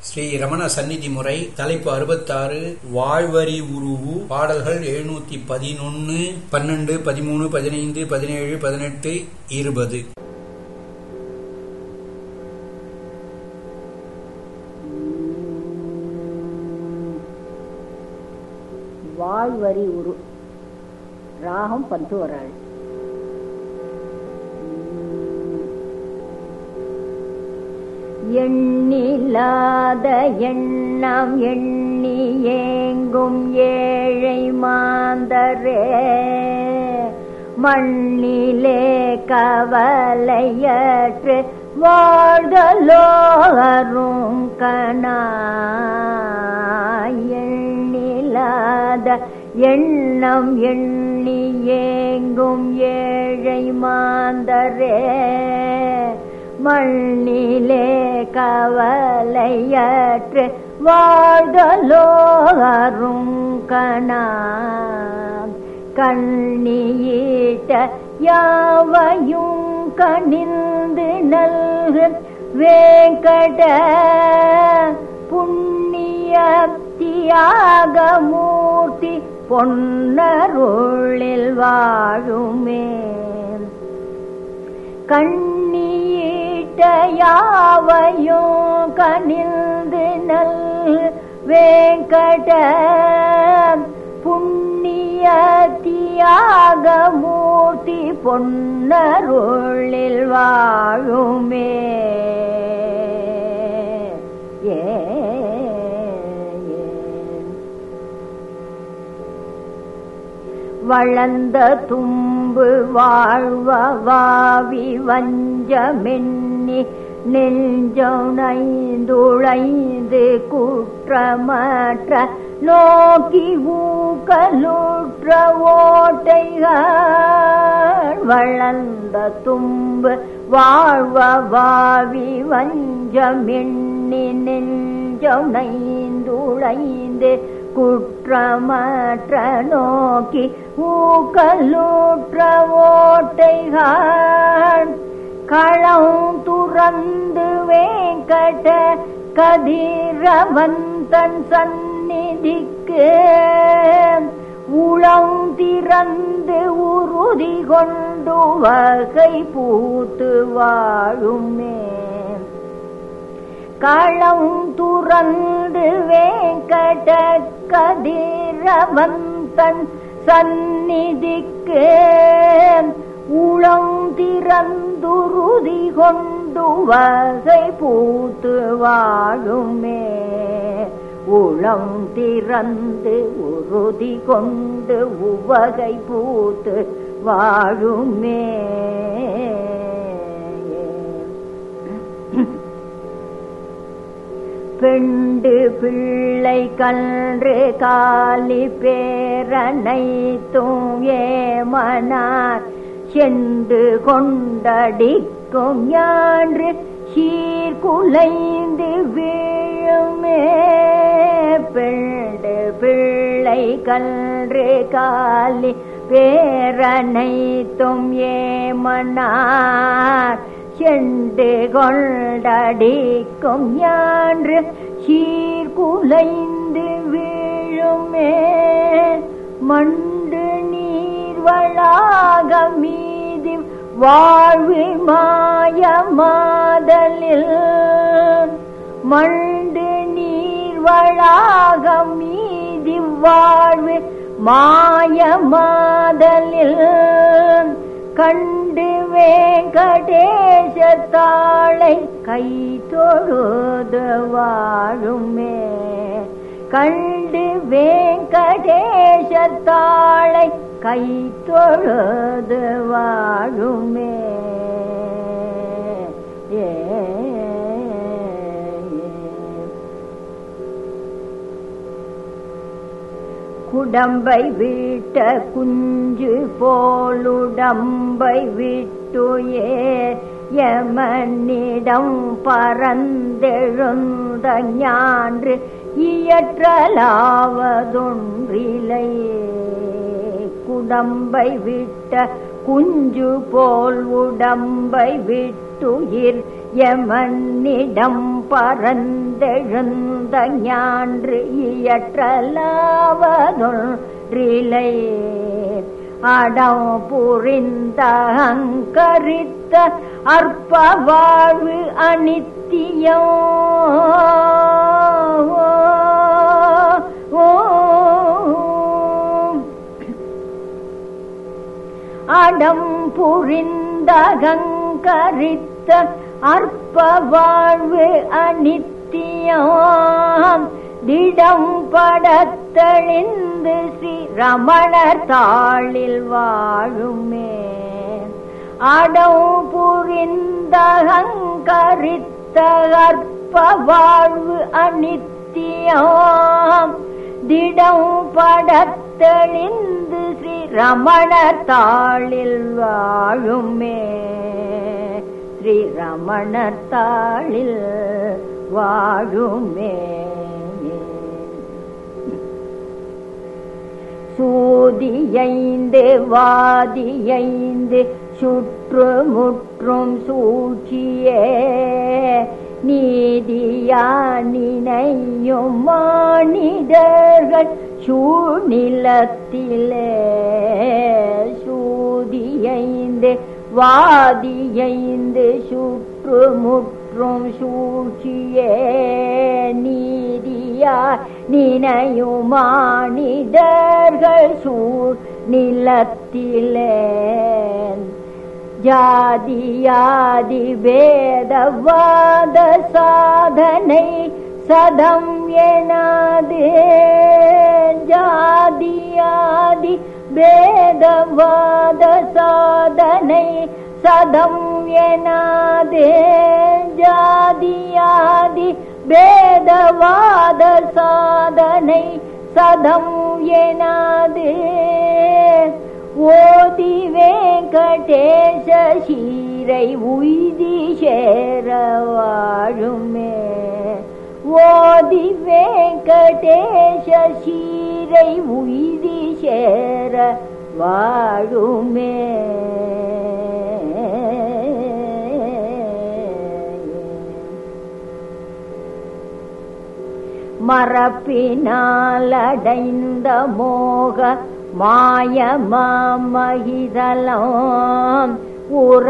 ஸ்ரீ ரமண சந்நிதி முறை தலைப்பு அறுபத்தாறு வாழ்வரி உருவு பாடல்கள் எழுநூத்தி பதினொன்னு பன்னெண்டு பதிமூணு பதினைந்து பதினேழு பதினெட்டு இருபது வாழ்வரி உரு ராகம் பந்துவராள் எண்ணில்லாத எண்ணம் எண்ணி ஏங்கும் ஏழை மாந்தரே மண்ணிலே கவலையற்று வாழ்தலோ அரும் கணா எண்ணில்லாத எண்ணம் எண்ணி ஏங்கும் ஏழை மாந்தரே மண்ணிலே கவலையற்று வாழ்தலோ அரும் கணா கண்ணியிட்ட யாவையும் கணிந்து நல்கு வேங்கட புண்ணிய தியாகமூர்த்தி பொன்னருளில் வாழுமே கண்ணியிட்ட யாவையும் கணிந்து நல் வேங்கட புண்ணிய தியாகமூர்த்தி பொன்னருளில் வாழுமே ஏ வளர்ந்த தும்பு வாழ்வ வாவி வஞ்சமென்னி நெஞ்சனைந்துழைந்து குற்றமற்ற நோக்கி ஊக்கலுற்ற ஓட்டைகள் வளர்ந்த தும்பு வாழ்வ வாவி வஞ்சமென்னி நெஞ்சனைந்துழைந்து குற்றமற்ற நோக்கி ஊக்கலுற்ற ஓட்டைகள் களம் துறந்து வேங்கட கதிரவந்தன் சந்நிதிக்கு உளம் திறந்து உறுதி கொண்டு வகை பூத்து வாழுமே களம் துறந்து வேங்கட கதிரவந்தன் சந்நிதிக்கு உளம் திறந்துருதி கொண்டு வகை பூத்து வாழுமே உளம் திறந்து உறுதி கொண்டு உவகை பூத்து வாழுமே பெண்டு பிள்ளை கன்று காலி பேரனை ஏமனார் சென்று கொண்டடிக்கும் யான்று சீர்குலைந்து வீழுமே பெண்டு பிள்ளை கன்று காலி பேரனை ஏமனார் செண்டு கொண்டடிக்கும் யான்று சீர்குலைந்து வீழுமே மண்டு நீர் வளாக மீதி வாழ்வு மாய மாதலில் மண்டு நீர் வளாக மீதி வாழ்வு மாய மாதலில் கண்டு வேங்கடேசத்தாளை கை தொழுது வாழுமே கண்டு வேங்கடேசத்தாளை கை தொழுது வாழுமே ஏ குடம்பை வீட்ட குஞ்சு போலுடம்பை விட்டுயே யமனிடம் பறந்தெழுந்த ஞான்று இயற்றலாவதொன்றிலை குடம்பை விட்ட குஞ்சு போல் உடம்பை விட்டுயிர் எமன்னிடம் பரந்தெழுந்த ஞான்று இயற்றலாவதொன்றிலை அடம் புரிந்த அங்கரித்த அற்ப வாழ்வு அனித்தியம் அடம் புரிந்த அகங்கரித்த அற்ப வாழ்வு அனித்தியம் திடம் படத்தழிந்து ஸ்ரீ ரமணர் தாளில் வாழுமே அடம் புரிந்த அகங்கரித்த அற்ப வாழ்வு அனித்தியம் திடம் படத்தெளிந்து ஸ்ரீ ரமணர் தாளில் வாழுமே ஸ்ரீ ரமணர் தாளில் வாழுமே சூதியைந்து வாதியைந்து சுற்று முற்றும் சூழ்ச்சியே நீதியா நினையும் மானிடர்கள் சூழ்நிலத்திலே சூதியைந்து வாதியைந்து சுற்று முற்றும் சூழ்ச்சியே நீதியா நினையும் மானிடர்கள் சூழ் நிலத்திலே ஜாதியாதி வேதவாத சாதனை சதம் எனாது ஜாதியாதி வேதவாத சாதனை சதம் எனாது ஜாதியாதி வேதவாத சாதனை சதம் எனாது ஓதி வெங்கடேச சீரை உய்தி சேர வாழுமே ஓதி வெங்கடேச சீரை உய்தி சேர வாழுமே மரப்பினாலடைந்த மோக மாயமாமகிதலாம் உற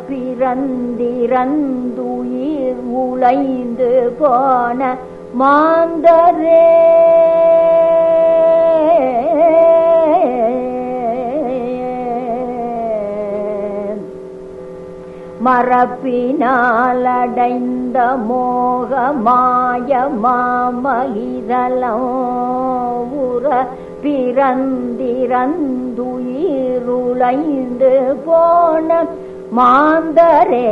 பிறந்திறந்துயிர் உழைந்து போன மாந்தரே மரப்பினாலடைந்த மோக மாய மாமகிதலம் உற பிறந்திறந்துயிருளைந்து போன மாந்தரே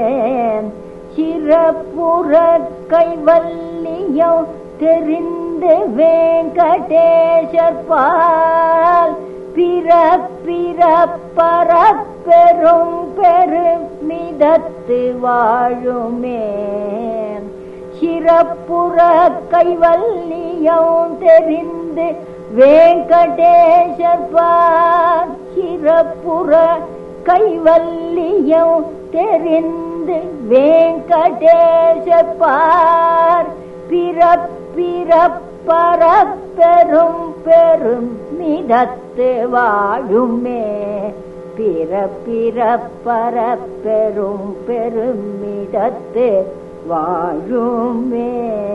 சிறப்புற கைவல்லியம் தெரிந்து வேங்கடேசர் பால் பிறப்பிறப்பரப்பெரும் பெருமிதத்து வாழுமே சிறப்புற கைவல்லியம் தெரிந்து வேங்கடேசர் பார் சிறப்புற கைவல்லியம் தெரிந்து வேங்கடேசர் பார் பிறப்பிறப்பரப்பெரும் பெரும் மிதத்து வாழுமே பிறப்பிறப்பரப்பெரும் பெருமிதத்து வாழுமே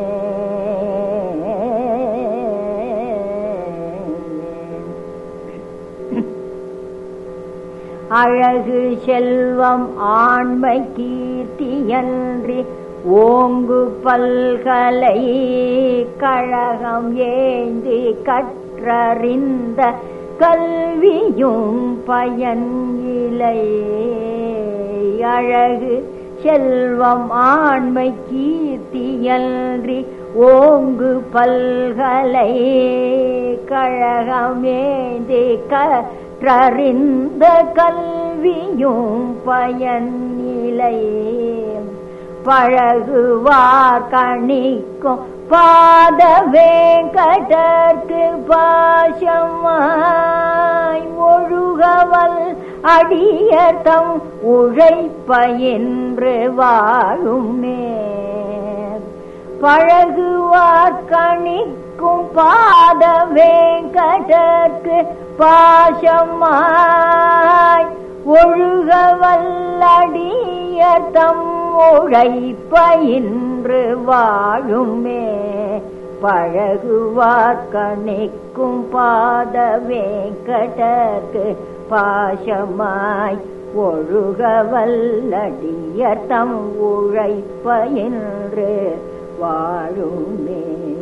அழகு செல்வம் ஆண்மை கீர்த்தியன்றி ஓங்கு பல்கலை கழகம் ஏந்தி கற்றறிந்த கல்வியும் பயன் இலை அழகு செல்வம் ஆண்மை கீர்த்தியன்றி ஓங்கு பல்கலை கழகமேந்தி கற்றறிந்த கல்வியும் பயன் இலை பழகுவார் கணிக்கும் பாத வேங்கடற்கு பாசமாய் ஒழுகவல் அடியர்தம் உழைப்பயின்று வாழுமே பழகுவார் கணிக்கும் பாத வேங்கடற்கு பாசமாய் ஒழுக வல்லடியர் தம் உழைப்பயின்று வாழுமே பழகுவார் கணிக்கும் பாத வேங்கடற்கு பாசமாய் ஒழுக வல்லடியர் தம் உழைப்பயின்று வாழுமே